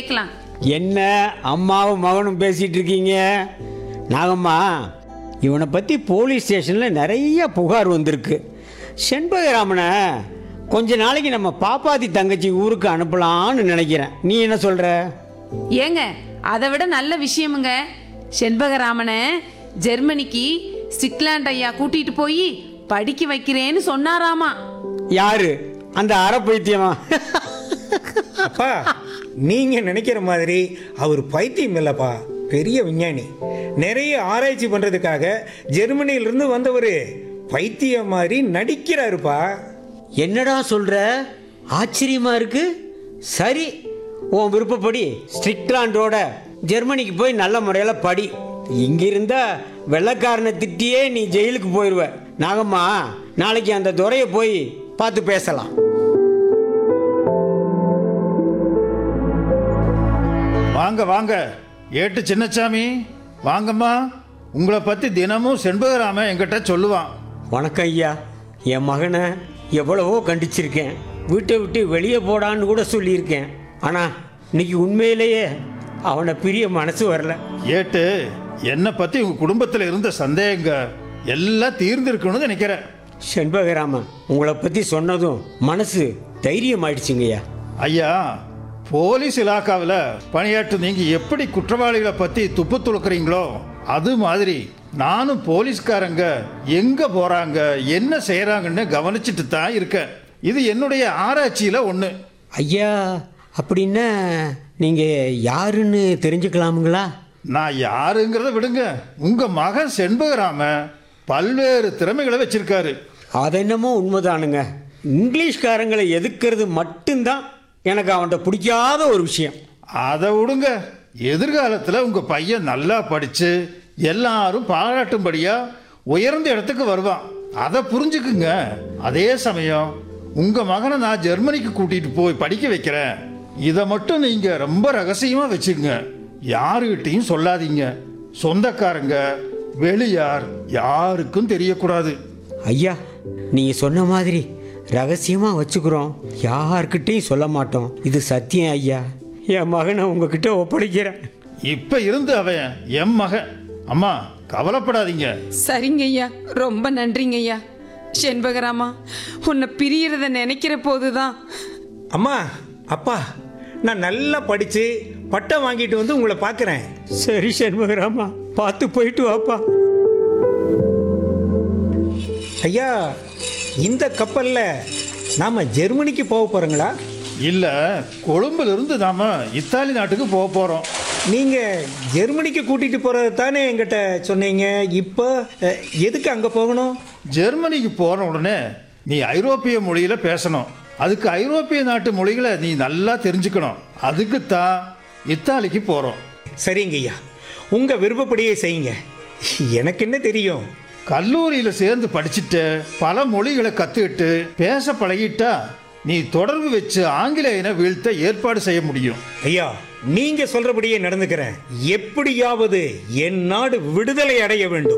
கேட்கலாம் என்ன அம்மாவும் மகனும் பேசிட்டு இருக்கீங்க நாகம்மா இவனை பற்றி போலீஸ் ஸ்டேஷனில் நிறைய புகார் வந்திருக்கு செண்பகராமனை கொஞ்ச நாளைக்கு நம்ம பாப்பாத்தி தங்கச்சி ஊருக்கு அனுப்பலான்னு நினைக்கிறேன் நீ என்ன சொல்கிற ஏங்க அதை விட நல்ல விஷயமுங்க செண்பகராமனை ஜெர்மனிக்கு ஸ்டிக்லாண்ட் ஐயா கூட்டிட்டு போய் படிக்க வைக்கிறேன்னு சொன்னாராமா யாரு அந்த அறப்பைத்தியமா அப்பா நீங்க நினைக்கிற மாதிரி அவர் பைத்தியம் இல்லப்பா பெரிய விஞ்ஞானி நிறைய ஆராய்ச்சி பண்றதுக்காக ஜெர்மனியிலிருந்து வந்தவர் பைத்தியம் மாதிரி நடிக்கிறாருப்பா என்னடா சொல்ற ஆச்சரியமா இருக்கு சரி உன் விருப்பப்படி ஸ்ட்ரிக்லாண்டோட ஜெர்மனிக்கு போய் நல்ல முறையில் படி இங்கிருந்தா வெள்ளைக்காரனை திட்டியே நீ ஜெயிலுக்கு போயிடுவ நாகம்மா நாளைக்கு அந்த துறையை போய் பார்த்து பேசலாம் வாங்க வாங்க ஏட்டு சின்னச்சாமி வாங்கம்மா உங்களை பற்றி தினமும் செண்பகராமன் என்கிட்ட சொல்லுவான் வணக்கம் ஐயா என் மகனை எவ்வளவோ கண்டிச்சிருக்கேன் வீட்டை விட்டு வெளியே போடான்னு கூட சொல்லியிருக்கேன் ஆனால் இன்னைக்கு உண்மையிலேயே அவனை பிரிய மனசு வரல ஏட்டு என்னை பற்றி உங்கள் குடும்பத்தில் இருந்த சந்தேகங்க எல்லாம் தீர்ந்திருக்கணும்னு நினைக்கிறேன் செண்பகராமன் உங்களை பற்றி சொன்னதும் மனசு தைரியமாயிடுச்சுங்கய்யா ஐயா போலீஸ் இலாக்காவில் பணியாற்று நீங்கள் எப்படி குற்றவாளிகளை பற்றி துப்பு துளுக்குறீங்களோ அது மாதிரி நானும் போலீஸ்காரங்க எங்கே போகிறாங்க என்ன செய்கிறாங்கன்னு கவனிச்சுட்டு தான் இருக்கேன் இது என்னுடைய ஆராய்ச்சியில் ஒன்று ஐயா அப்படின்னா நீங்கள் யாருன்னு தெரிஞ்சுக்கலாமுங்களா நான் யாருங்கிறத விடுங்க உங்கள் மகன் செண்பகராம பல்வேறு திறமைகளை வச்சிருக்காரு அது என்னமோ உண்மைதானுங்க இங்கிலீஷ்காரங்களை எதுக்கிறது மட்டும்தான் எனக்கு அவன்கிட்ட பிடிக்காத ஒரு விஷயம் அதை விடுங்க எதிர்காலத்தில் உங்கள் பையன் நல்லா படித்து எல்லாரும் பாராட்டும்படியா உயர்ந்த இடத்துக்கு வருவான் அதை புரிஞ்சுக்குங்க அதே சமயம் உங்கள் மகனை நான் ஜெர்மனிக்கு கூட்டிகிட்டு போய் படிக்க வைக்கிறேன் இதை மட்டும் நீங்கள் ரொம்ப ரகசியமாக வச்சுக்கங்க யாருக்கிட்டையும் சொல்லாதீங்க சொந்தக்காரங்க வெளியார் யாருக்கும் தெரியக்கூடாது ஐயா நீங்கள் சொன்ன மாதிரி ரகசியமாக வச்சுக்கிறோம் யார்கிட்டையும் சொல்ல மாட்டோம் இது சத்தியம் ஐயா என் மகனை உங்ககிட்ட ஒப்படைக்கிறேன் இப்போ இருந்து அவன் என் மகன் அம்மா கவலைப்படாதீங்க சரிங்க ஐயா ரொம்ப நன்றிங்க ஐயா செண்பகராமா உன்னை பிரியறத நினைக்கிற போதுதான் அம்மா அப்பா நான் நல்லா படிச்சு பட்டம் வாங்கிட்டு வந்து உங்களை பார்க்குறேன் சரி சண்முகராமா பார்த்து போயிட்டு வாப்பா ஐயா இந்த கப்பல்ல நாம ஜெர்மனிக்கு போக போறோங்களா இல்லை கொழும்புல இருந்து நாம இத்தாலி நாட்டுக்கு போக போகிறோம் நீங்க ஜெர்மனிக்கு கூட்டிட்டு போறது தானே என்கிட்ட சொன்னீங்க இப்போ அஹ், எதுக்கு அங்க போகணும் ஜெர்மனிக்கு போன உடனே நீ ஐரோப்பிய மொழியில பேசணும் அதுக்கு ஐரோப்பிய நாட்டு மொழிகளை நீ நல்லா தெரிஞ்சுக்கணும் அதுக்கு தான் இத்தாலிக்கு போகிறோம் சரிங்க ஐயா உங்க விருப்பப்படியே செய்யுங்க எனக்கு என்ன தெரியும் கல்லூரியில் சேர்ந்து படிச்சுட்டு பல மொழிகளை கற்றுக்கிட்டு பேச பழகிட்டா நீ தொடர்பு வச்சு ஆங்கிலேயனை வீழ்த்த ஏற்பாடு செய்ய முடியும் ஐயா நீங்க சொல்றபடியே நடந்துக்கிறேன் எப்படியாவது என் நாடு விடுதலை அடைய வேண்டும்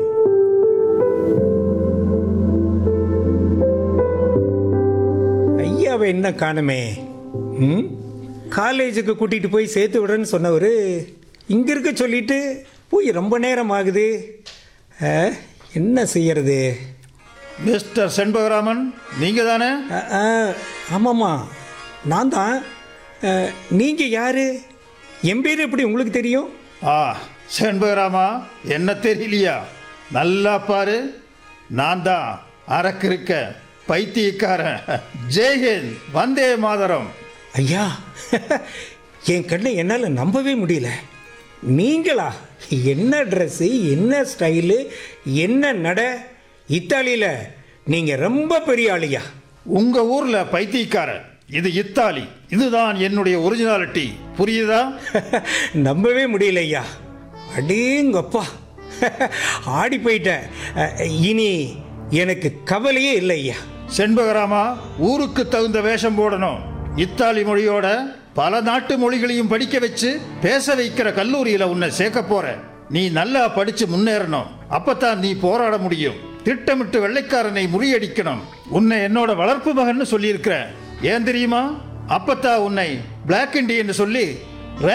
ஐயாவை என்ன காணுமே ம் காலேஜுக்கு கூட்டிட்டு போய் சேர்த்து விடுறேன்னு சொன்னவர் இங்க இருக்க சொல்லிட்டு போய் ரொம்ப நேரம் ஆகுது ஆ, என்ன செய்யறது மிஸ்டர் செண்பகராமன் நீங்கள் தானே ஆ, ஆ, ஆமாம்மா நான் தான் ஆ, நீங்க யாரு என் பேர் எப்படி உங்களுக்கு தெரியும் ஆ செண்பகராமா என்ன தெரியலையா நல்லா பாரு நான் தான் அரக்கிருக்க பைத்தியக்காரன் ஜெய்ஹிந்த் வந்தே மாதரம் ஐயா என் கண்ணை என்னால் நம்பவே முடியல நீங்களா என்ன ட்ரெஸ்ஸு என்ன ஸ்டைலு என்ன நட இத்தாலியில் நீங்கள் ரொம்ப பெரிய ஆளியா உங்க ஊர்ல பைத்தியக்காரன் இது இத்தாலி இதுதான் என்னுடைய ஒரிஜினாலிட்டி புரியுதா நம்பவே முடியல ஐயா அடேங்கப்பா ஆடி போயிட்டேன் அஹ், இனி எனக்கு கவலையே இல்லை ஐயா செண்பகராமா ஊருக்கு தகுந்த வேஷம் போடணும் இத்தாலி மொழியோட பல நாட்டு மொழிகளையும் படிக்க வச்சு பேச வைக்கிற கல்லூரியில உன்னை சேர்க்க போறேன் நீ நல்லா படிச்சு முன்னேறணும் அப்பதான் நீ போராட முடியும் திட்டமிட்டு வெள்ளைக்காரனை முறியடிக்கணும் உன்னை என்னோட வளர்ப்பு மகன்னு சொல்லியிருக்கிறேன் ஏன் தெரியுமா அப்பத்தான் உன்னை பிளாக் இண்டியன் சொல்லி